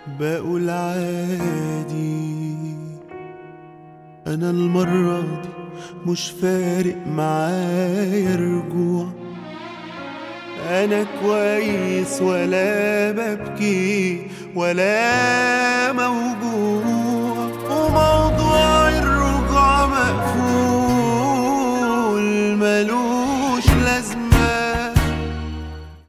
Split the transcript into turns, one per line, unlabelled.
بقول عادي انا المرة دي مش فارق معايا رجوع انا كويس ولا ببكي ولا موجوع